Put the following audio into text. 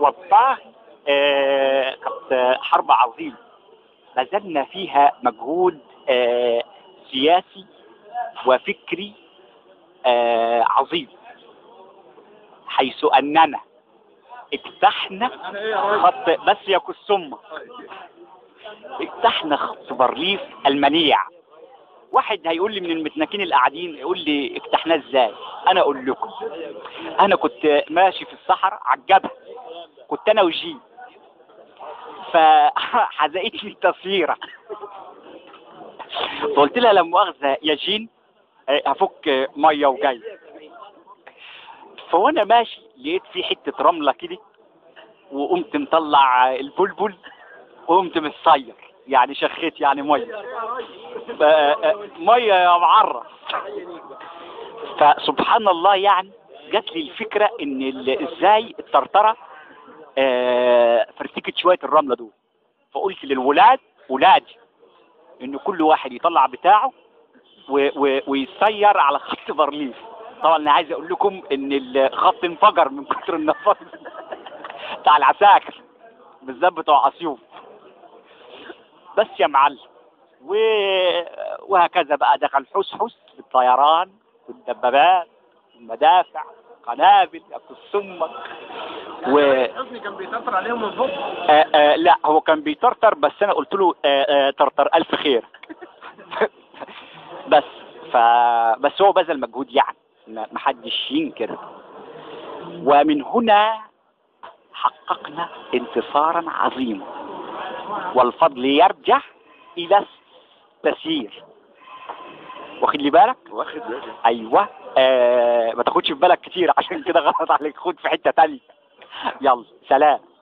والله آه، كانت حرب عظيمة بذلنا فيها مجهود آه، سياسي وفكري آه، عظيم حيث أننا اجتحنا خط بس يا كسمة اجتحنا خط بارليف المنيع واحد هيقول لي من المتناكين القاعدين يقول لي اجتحناه ازاي انا اقول لكم انا كنت ماشي في الصحراء على الجبل كنت انا وجي فحزقتني التصويره فقلت لها لا مؤاخذه يا جين اه، هفك ميه وجاي فوانا ماشي لقيت في حته رمله كده وقمت مطلع البلبل وقمت متصير يعني شخيت يعني ميه ف- اه، ميه يا معرة فسبحان الله يعني جات لي الفكره ان ال- ازاي الطرطره آه، فرتكت شويه الرمله دول فقلت للولاد ولادي ان كل واحد يطلع بتاعه و و ويسير على خط بارليف طبعا انا عايز اقول لكم ان الخط انفجر من كتر النفاذ بتاع العساكر بالذات بتوع اسيوط بس يا معلم و... وهكذا بقى دخل حسحس بالطيران والدبابات والمدافع قنابل ياكل سمك و حسني كان بيسافر عليهم من فوق آه آه لا هو كان بيطرطر بس انا قلت له آه آه طرطر الف خير بس ف بس هو بذل مجهود يعني ما ما حدش ينكر ومن هنا حققنا انتصارا عظيما والفضل يرجع الى التسيير واخد لي بالك واخد بالي ايوه آه ما تاخدش في بالك كتير عشان كده غلط عليك خد في حته تانية يلا سلام